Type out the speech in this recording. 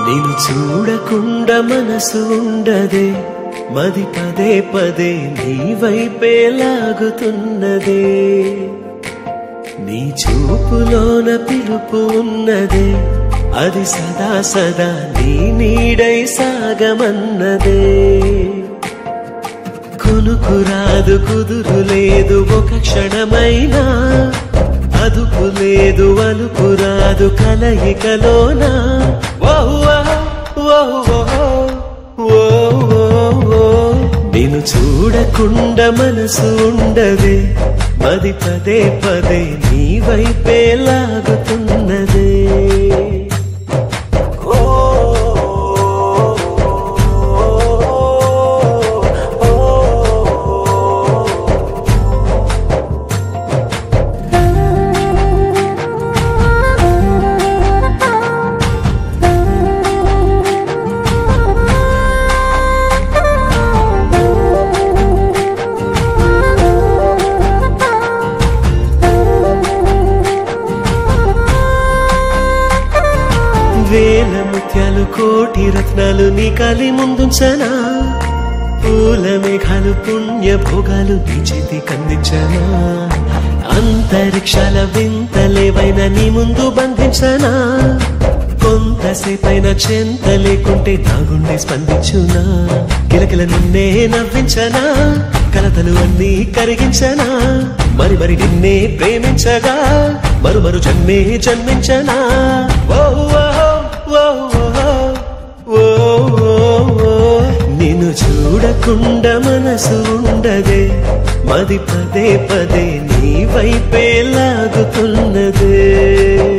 నేను చూడకుండా మనసు ఉండదే మది పదే పదే నీ వైపే లాగుతున్నదే నీ చూపులోన పిలుపు ఉన్నదే అది సదా సదా నీ నీడై సాగమన్నదే కొనుకు రాదు కుదురు లేదు ఒక క్షణమైనా అదుపు లేదు అలుపు రాదు కలయికలోనా ఓ ఓ, ఓ, ఓ, ఓ, ఓ, ఓ. నిన్ను చూడకుండా మనసు ఉండదే మది పదే పదే నీ వైపే లాగుతున్నదే ఓ, ఓ, ఓ. వేల ముత్యాలు కోటి రత్నాలు నీ కాలి ముందుంచనా పూల మేఘాలు పుణ్య భోగాలు నీ చేతి కందించనా అంతరిక్షాల వింతలేవైన నీ ముందు బంధించనా కొంతసేపైన చెంత లేకుంటే నా గుండె స్పందించునా కిలకిల నిన్నే నవ్వించనా కలతలు అన్నీ కరిగించనా మరి మరి నిన్నే ప్రేమించగా మరు మరు జన్మే జన్మించనా ఓ ఓ, ఓ, ఓ, ఓ, ఓ, ఓ. నిన్ను చూడకుండా మనసు ఉండదే మది పదే పదే నీ వైపే లాగుతున్నదే